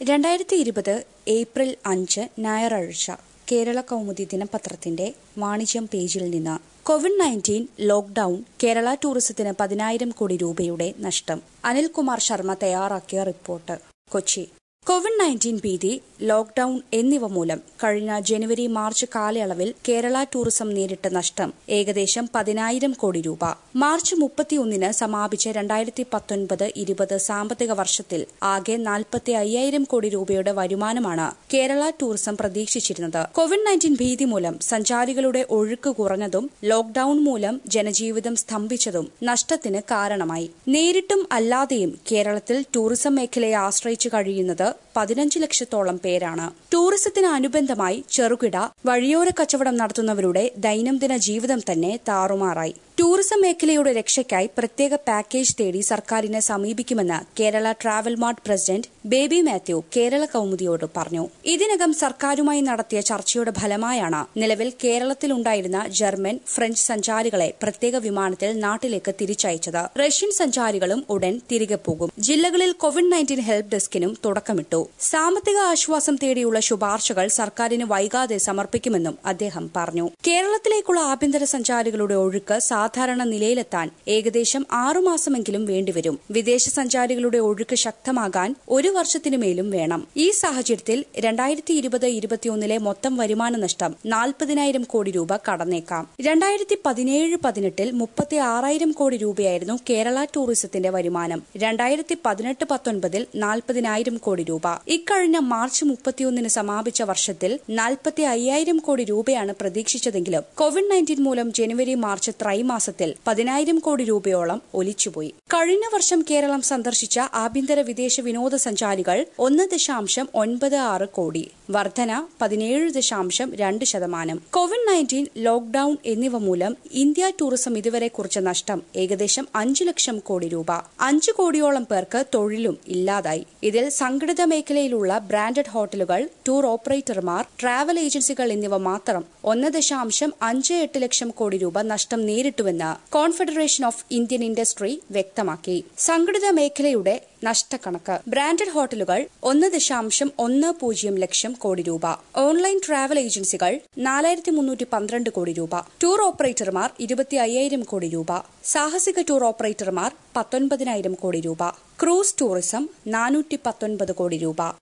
രണ്ടായിരത്തി ഇരുപത് ഏപ്രിൽ അഞ്ച് ഞായറാഴ്ച കേരള കൗമുദി ദിനപത്രത്തിന്റെ വാണിജ്യം പേജിൽ നിന്ന് കോവിഡ് നയൻറ്റീൻ ലോക്ഡൌൺ കേരള ടൂറിസത്തിന് പതിനായിരം കോടി രൂപയുടെ നഷ്ടം അനിൽകുമാർ ശർമ്മ തയ്യാറാക്കിയ റിപ്പോർട്ട് കൊച്ചി കോവിഡ് നയൻറ്റീൻ ഭീതി ലോക്ഡൌൺ എന്നിവ മൂലം കഴിഞ്ഞ ജനുവരി മാർച്ച് കാലയളവിൽ കേരള ടൂറിസം നേരിട്ട നഷ്ടം ഏകദേശം പതിനായിരം കോടി രൂപ മാർച്ച് മുപ്പത്തിയൊന്നിന് സമാപിച്ച രണ്ടായിരത്തി പത്തൊൻപത് ഇരുപത് സാമ്പത്തിക വർഷത്തിൽ ആകെ നാൽപ്പത്തി അയ്യായിരം കോടി രൂപയുടെ വരുമാനമാണ് കേരള ടൂറിസം പ്രതീക്ഷിച്ചിരുന്നത് കോവിഡ് നയൻറ്റീൻ ഭീതി മൂലം സഞ്ചാരികളുടെ ഒഴുക്ക് കുറഞ്ഞതും ലോക്ഡൌൺ മൂലം ജനജീവിതം സ്തംഭിച്ചതും നഷ്ടത്തിന് കാരണമായി നേരിട്ടും അല്ലാതെയും കേരളത്തിൽ ടൂറിസം മേഖലയെ ആശ്രയിച്ചു കഴിയുന്നത് പതിനഞ്ച് ലക്ഷത്തോളം പേരാണ് ടൂറിസത്തിന് അനുബന്ധമായി ചെറുകിട വഴിയോര കച്ചവടം നടത്തുന്നവരുടെ ദൈനംദിന ജീവിതം തന്നെ താറുമാറായി ടൂറിസം മേഖലയുടെ രക്ഷയ്ക്കായി പ്രത്യേക പാക്കേജ് തേടി സർക്കാരിനെ സമീപിക്കുമെന്ന് Kerala travel mart president Baby Mathew Kerala കൌമുദിയോട് പറഞ്ഞു ഇതിനകം സർക്കാരുമായി നടത്തിയ ചർച്ചയുടെ ഫലമായാണ് നിലവിൽ കേരളത്തിലുണ്ടായിരുന്ന ജർമ്മൻ ഫ്രഞ്ച് സഞ്ചാരികളെ പ്രത്യേക വിമാനത്തിൽ നാട്ടിലേക്ക് തിരിച്ചയച്ചത് റഷ്യൻ സഞ്ചാരികളും ഉടൻ തിരികെ പോകും ജില്ലകളിൽ കോവിഡ് നയൻറ്റീൻ ഹെൽപ്പ് ഡെസ്കിനും തുടക്കമിട്ടു സാമ്പത്തിക ആശ്വാസം തേടിയുള്ള ശുപാർശകൾ സർക്കാരിന് വൈകാതെ സമർപ്പിക്കുമെന്നും അദ്ദേഹം പറഞ്ഞു കേരളത്തിലേക്കുള്ള ആഭ്യന്തര സഞ്ചാരികളുടെ ഒഴുക്ക് സാധാരണ നിലയിലെത്താൻ ഏകദേശം ആറുമാസമെങ്കിലും വേണ്ടിവരും വിദേശ സഞ്ചാരികളുടെ ഒഴുക്ക് ശക്തമാകാൻ ഒരു വർഷത്തിനുമേലും വേണം ഈ സാഹചര്യത്തിൽ രണ്ടായിരത്തി ഇരുപത് ഇരുപത്തിയൊന്നിലെ മൊത്തം വരുമാന നഷ്ടം നാൽപ്പതിനായിരം കോടി രൂപ കടന്നേക്കാം രണ്ടായിരത്തി പതിനേഴ് പതിനെട്ടിൽ മുപ്പത്തി ആറായിരം കോടി രൂപയായിരുന്നു കേരള ടൂറിസത്തിന്റെ വരുമാനം രണ്ടായിരത്തി പതിനെട്ട് പത്തൊൻപതിൽ നാൽപ്പതിനായിരം കോടി രൂപ ഇക്കഴിഞ്ഞ മാർച്ച് മുപ്പത്തിയൊന്നിന് സമാപിച്ച വർഷത്തിൽ നാൽപ്പത്തി അയ്യായിരം കോടി രൂപയാണ് പ്രതീക്ഷിച്ചതെങ്കിലും കോവിഡ് നയൻറ്റീൻ മൂലം ജനുവരി മാർച്ച് ത്രൈമാസത്തിൽ പതിനായിരം കോടി രൂപയോളം ഒലിച്ചുപോയി കഴിഞ്ഞ വർഷം കേരളം സന്ദർശിച്ച ആഭ്യന്തര വിദേശ വിനോദസഞ്ചാരികൾ ഒന്ന് ദശാംശം ഒൻപത് ആറ് കോടി വർധന പതിനേഴ് ദശാംശം രണ്ട് ശതമാനം കോവിഡ് നയൻറ്റീൻ ലോക്ഡൌൺ എന്നിവ മൂലം ഇന്ത്യ ടൂറിസം ഇതുവരെ കുറിച്ച നഷ്ടം ഏകദേശം അഞ്ചു ലക്ഷം കോടി രൂപ അഞ്ചു കോടിയോളം പേർക്ക് തൊഴിലും ഇല്ലാതായി ഇതിൽ സംഘടിത മേഖലയിലുള്ള ബ്രാൻഡഡ് ഹോട്ടലുകൾ ടൂർ ഓപ്പറേറ്റർമാർ ട്രാവൽ ഏജൻസികൾ എന്നിവ മാത്രം ഒന്ന് ദശാംശം അഞ്ച് എട്ട് ലക്ഷം കോടി രൂപ നഷ്ടം നേരിട്ടുവെന്ന് കോൺഫെഡറേഷൻ ഓഫ് ഇന്ത്യൻ ഇൻഡസ്ട്രി വ്യക്തമാക്കി സംഘടിത മേഖലയുടെ നഷ്ടക്കണക്ക് ബ്രാൻഡഡ് ഹോട്ടലുകൾ ഒന്ന് ദശാംശം ഒന്ന് പൂജ്യം ലക്ഷം കോടി രൂപ ഓൺലൈൻ ട്രാവൽ ഏജൻസികൾ നാലായിരത്തി മുന്നൂറ്റി പന്ത്രണ്ട് കോടി രൂപ ടൂർ ഓപ്പറേറ്റർമാർ ഇരുപത്തി അയ്യായിരം കോടി രൂപ സാഹസിക ടൂർ ഓപ്പറേറ്റർമാർ പത്തൊൻപതിനായിരം കോടി രൂപ ക്രൂസ് ടൂറിസം നാനൂറ്റി പത്തൊൻപത് കോടി രൂപ